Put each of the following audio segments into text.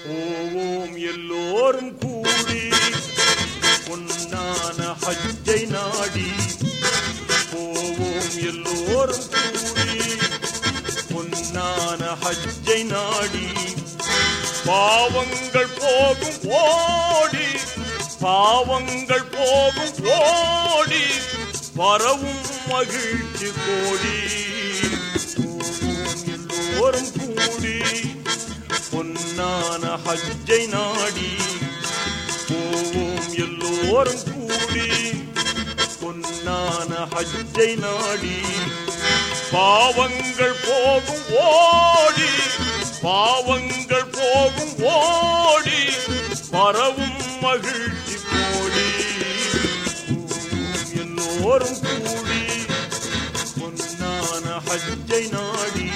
போவோம் எல்லோரும் கூடி பொன்னான ஹஜ்ஜை நாடி போவோம் எல்லோரும் கூடி பொன்னான ஹஜ்ஜை நாடி பாவங்கள் போகும் ஓடி பாவங்கள் போகும் ஓடி வரவும் மகிழ்ச்சி கோடி போவோம் எல்லோரும் கூடி பொன்னான ஹஜ்ஜை நாடி போவோம் எல்லோரும் கூடி பொன்னான ஹஜ்ஜை நாடி பாவங்கள் போகும் ஓடி பாவங்கள் போகும் ஓடி பரவும் மகிழ்ச்சி கோடி போவோம் எல்லோரும் கூடி பொன்னான ஹஜ்ஜை நாடி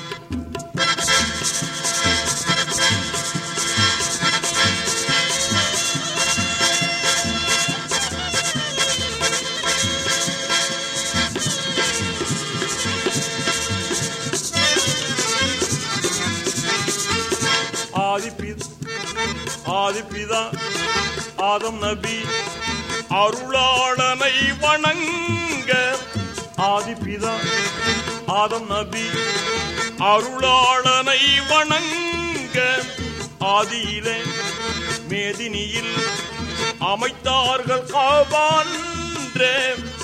ஆதிபித் ஆதிபிதா ஆதம் நபி அருளாளனை வணங்க ஆதிபிதா ஆதம் நபி அருளாளனை வணங்க ஆதியிலே மேதினியில் அமைத்தார்கள் காபான்றே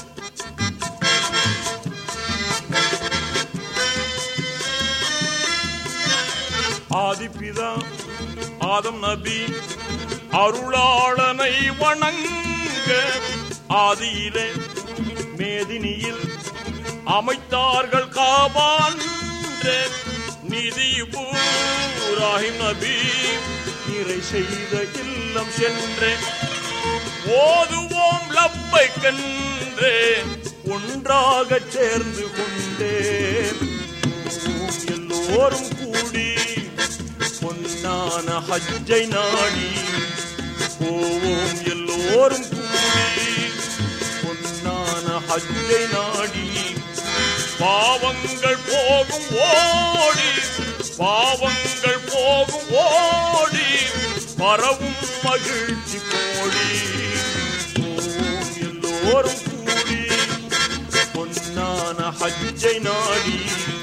ஆதிபிதா ஆதம் நபி அருளாளனை வணங்க ஆதியிலே மேதினியில் அமைத்தார்கள் காபான்ற நிதி பூராஹிம் நபி நிறை செய்த இல்லம் சென்றே ஓதுவோம் லப்பை கன்றே ஒன்றாகச் சேர்ந்து கொண்டே போவோம் எல்லோரும் கூடி பொன்னான ஹஜ்ஜை நாடி போவோம் எல்லோரும் கூடி பொன்னான ஹஜ்ஜை நாடி பாவங்கள் போகும் ஓடி பாவங்கள் போகும் ஓடி பரவும் மகிழ்ச்சி கோடி போவோம் எல்லோரும் கூடி பொன்னான ஹஜ்ஜை நாடி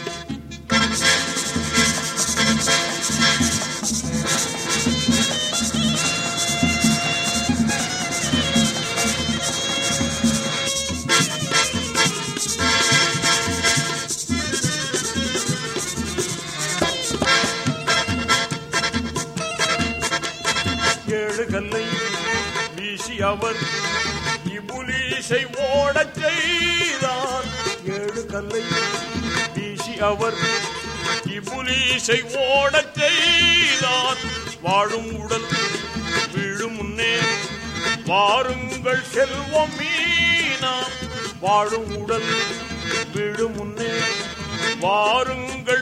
ஏழு கல்லை வீசி அவர் இபுலீசை ஓடச் செய்தார் ஏழு கல்லை வீசி அவர் இபுலீசை ஓடச் செய்தார் வாழும் உடல் வீழும் முன்னே வாருங்கள் செல்வம் மீனா வாழும் உடல் வீழும் முன்னே வாருங்கள்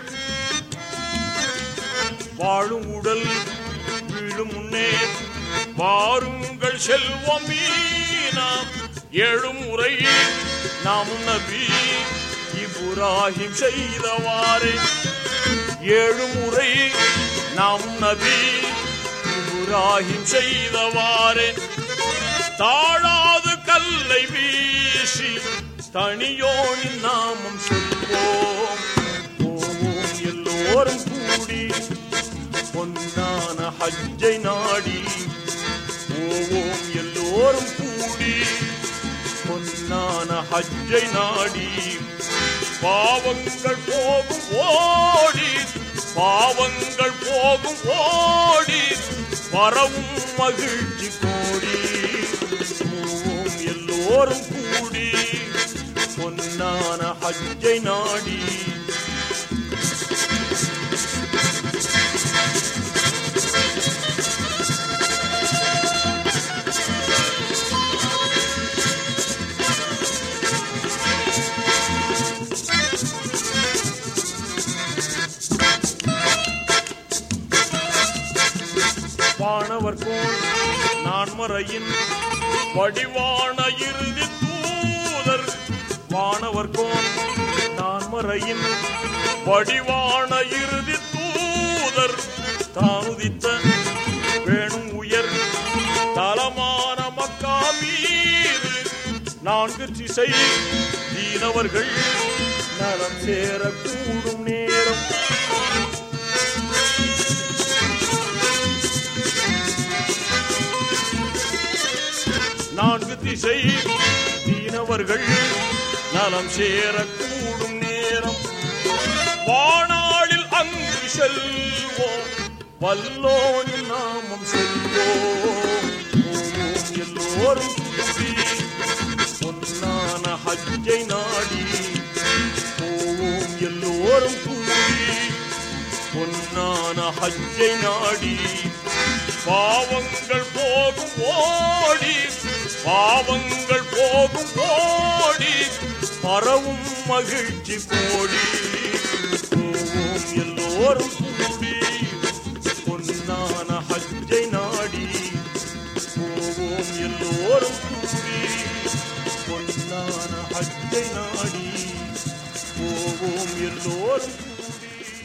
வாழும் உடல் வீழும் முன்னே வாருங்கள் செல்வம் மீனாம் ஏழு முறை நாமும் நபி இப்ராஹிம் செய்தவாறு ஏழு முறை நாம் நபி இப்ராஹிம் செய்தவாறு தாழாது கல்லை வீசி தனியோனின் நாமம் சொல்வோம் போவோம் எல்லோரும் கூடி பொன்னான ஹஜ்ஜை நாடி போவோம் எல்லோரும் கூடி பொன்னான ஹஜ்ஜை நாடி பாவங்கள் போகும் ஓடி பாவங்கள் போகும் ஓடி வரவும் மகிழ்ச்சி கோடி போவோம் எல்லோரும் கூடி பொன்னான ஹஜ்ஜை நாடி வானவர் கோன் நான்மறையின் வடிவான இறுதி தூதர் வானவர் கோன் நான்மறையின் வடிவான இறுதி தூதர் தானுதித்த நான்கு திசை தீனவர்கள் நலம் சேர கூடும் நேரம் நான்கு திசை தீனவர்கள் நலம் சேர கூடும் நேரம் வானாளில் அங்கு செல்வோம் வல்லோனின் நாமம் சொல்வோம் போவோம் எல்லோரும் கூடி பொன்னான ஹஜ்ஜை நாடி போவோம் எல்லோரும் கூடி பொன்னான ஹஜ்ஜை நாடி பாவங்கள் போகும் ஓடி பாவங்கள் போகும் ஓடி பரவும் மகிழ்ச்சி கோடி போவோம் எல்லோரும் கூடி பொன்னான ஹஜ்ஜை நாடி போவோம் எல்லோரும் கூடி பொன்னான ஹஜ்ஜை நாடி போவோம் எல்லோரும் கூடி